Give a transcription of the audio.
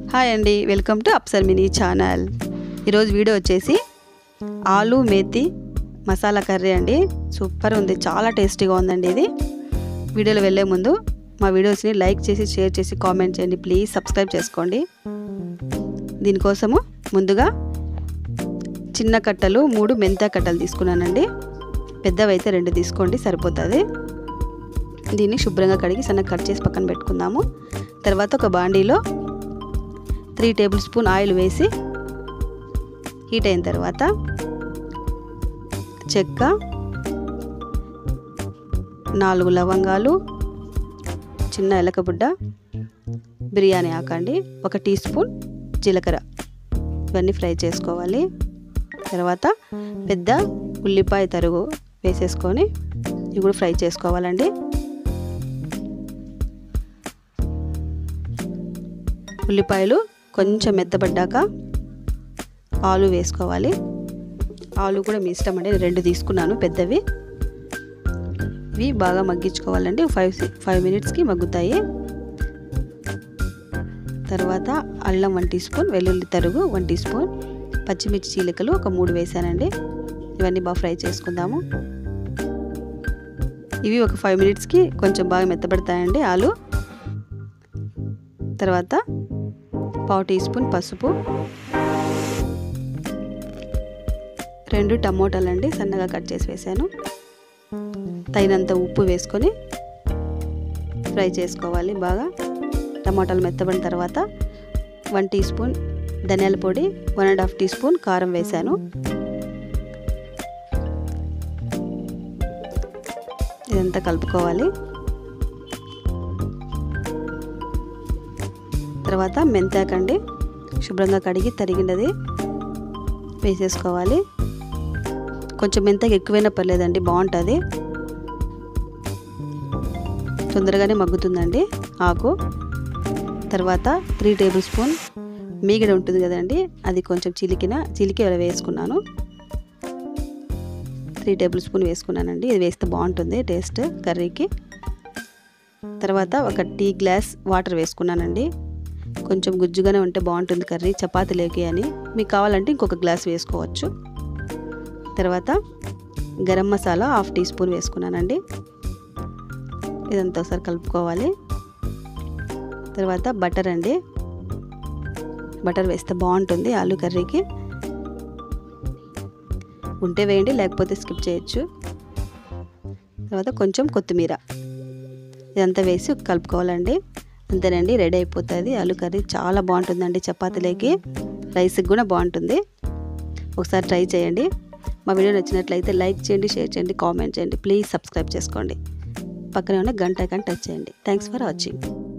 hi అండి welcome to Apsar mini channel ఈరోజు video వచ్చేసి ఆలు మేతి మసాలా కర్రీ అండి సూపర్ ఉంది చాలా టేస్టీగా ఉందండి ఇది వీడియోలో వెళ్ళే ముందు మా వీడియోస్ని లైక్ చేసి షేర్ చేసి కామెంట్ చేయండి ప్లీజ్ సబ్స్క్రైబ్ చేసుకోండి దీనికోసము ముందుగా చిన్న కట్టలు మూడు మెంత కట్టలు తీసుకున్నానండి పెద్దవైతే రెండు తీసుకోండి సరిపోతుంది దీన్ని శుభ్రంగా కడిగి సన్నగా కట్ చేసి పక్కన పెట్టుకుందాము తర్వాత ఒక బాండీలో త్రీ టేబుల్ స్పూన్ ఆయిల్ వేసి హీట్ అయిన తర్వాత చెక్క నాలుగు లవంగాలు చిన్న ఎలకబుడ్డ బిర్యానీ ఆకండి ఒక టీ స్పూన్ జీలకర్ర ఇవన్నీ ఫ్రై చేసుకోవాలి తర్వాత పెద్ద ఉల్లిపాయ తరుగు వేసేసుకొని ఇవి కూడా ఫ్రై చేసుకోవాలండి ఉల్లిపాయలు కొంచెం మెత్తబడ్డాక ఆలు వేసుకోవాలి ఆలు కూడా మీ ఇష్టం అండి నేను రెండు తీసుకున్నాను పెద్దవి ఇవి బాగా మగ్గించుకోవాలండి ఫైవ్ ఫైవ్ మినిట్స్కి మగ్గుతాయి తర్వాత అల్లం వన్ టీ స్పూన్ వెల్లుల్లి తరుగు వన్ టీ స్పూన్ పచ్చిమిర్చి చీలికలు ఒక మూడు వేసానండి ఇవన్నీ బాగా ఫ్రై చేసుకుందాము ఇవి ఒక ఫైవ్ మినిట్స్కి కొంచెం బాగా మెత్తబడతాయండి ఆలు తర్వాత పావు టీ స్పూన్ పసుపు రెండు టమోటాలు అండి సన్నగా కట్ చేసి వేసాను తగినంత ఉప్పు వేసుకొని ఫ్రై చేసుకోవాలి బాగా టమాటాలు మెత్తబడిన తర్వాత వన్ టీ స్పూన్ ధనియాల పొడి one and half teaspoon కారం వేసాను ఇదంతా కలుపుకోవాలి తర్వాత మెంతాకండి శుభ్రంగా కడిగి తరిగినది వేసేసుకోవాలి కొంచెం మెంతాకు ఎక్కువైనా పర్లేదండి బాగుంటుంది తొందరగానే మగ్గుతుందండి ఆకు తర్వాత త్రీ టేబుల్ స్పూన్ మీగడ ఉంటుంది కదండి అది కొంచెం చిలికిన చిలికి వేసుకున్నాను త్రీ టేబుల్ స్పూన్ వేసుకున్నానండి ఇది వేస్తే బాగుంటుంది టేస్ట్ కర్రీకి తర్వాత ఒక టీ గ్లాస్ వాటర్ వేసుకున్నానండి కొంచెం గుజ్జుగానే ఉంటే బాగుంటుంది కర్రీ చపాతి లేకి అని మీకు కావాలంటే ఇంకొక గ్లాస్ వేసుకోవచ్చు తర్వాత garam masala half teaspoon వేసుకున్నానండి ఇదంతా ఒకసారి కలుపుకోవాలి తర్వాత బటర్ అండి బటర్ వేస్తే బాగుంటుంది ఆలు కర్రీకి ఉంటే వేయండి లేకపోతే స్కిప్ చేయొచ్చు తర్వాత కొంచెం కొత్తిమీర ఇదంతా వేసి కలుపుకోవాలండి అంతేనండి రెడీ అయిపోతుంది ఆలు కర్రీ చాలా బాగుంటుందండి చపాతీలోకి రైస్కి కూడా బాగుంటుంది ఒకసారి ట్రై చేయండి మా వీడియో నచ్చినట్లయితే లైక్ చేయండి షేర్ చేయండి కామెంట్ చేయండి ప్లీజ్ సబ్స్క్రైబ్ చేసుకోండి పక్కనే ఉన్న గంట కానీ టచ్ చేయండి థ్యాంక్స్ ఫర్ వాచింగ్